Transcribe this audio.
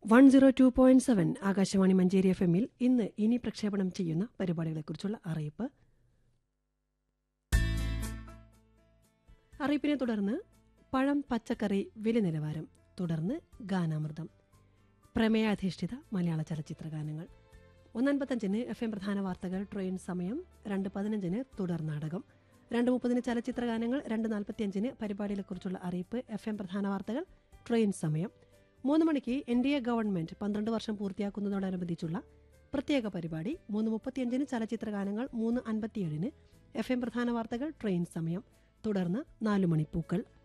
one zero two point seven Akashvani Manjeri F എമ്മിൽ ഇന്ന് ഇനി പ്രക്ഷേപണം ചെയ്യുന്ന പരിപാടികളെക്കുറിച്ചുള്ള അറിയിപ്പ് അറിയിപ്പിനെ തുടർന്ന് പഴം പച്ചക്കറി വില നിലവാരം തുടർന്ന് ഗാനാമൃതം പ്രമേയാധിഷ്ഠിത മലയാള ചലച്ചിത്ര ഗാനങ്ങൾ ഒന്നൻപത്തഞ്ചിന് എഫ് എം പ്രധാന വാർത്തകൾ ട്രെയിൻ സമയം രണ്ട് പതിനഞ്ചിന് തുടർ നാടകം രണ്ട് മുപ്പതിന് ചലച്ചിത്ര ഗാനങ്ങൾ രണ്ട് നാൽപ്പത്തിയഞ്ചിന് പരിപാടികളെക്കുറിച്ചുള്ള അറിയിപ്പ് എഫ് എം പ്രധാന വാർത്തകൾ ട്രെയിൻ സമയം മൂന്ന് മണിക്ക് എൻ ഡി എ ഗവൺമെന്റ് പന്ത്രണ്ട് വർഷം പൂർത്തിയാക്കുന്നതോടനുബന്ധിച്ചുള്ള പ്രത്യേക പരിപാടി മൂന്ന് മുപ്പത്തിയഞ്ചിന് ചലച്ചിത്ര ഗാനങ്ങൾ മൂന്ന് അൻപത്തിയേഴിന് എഫ് എം പ്രധാന വാർത്തകൾ ട്രെയിൻ സമയം തുടർന്ന് നാലു മണിപ്പൂക്കൾ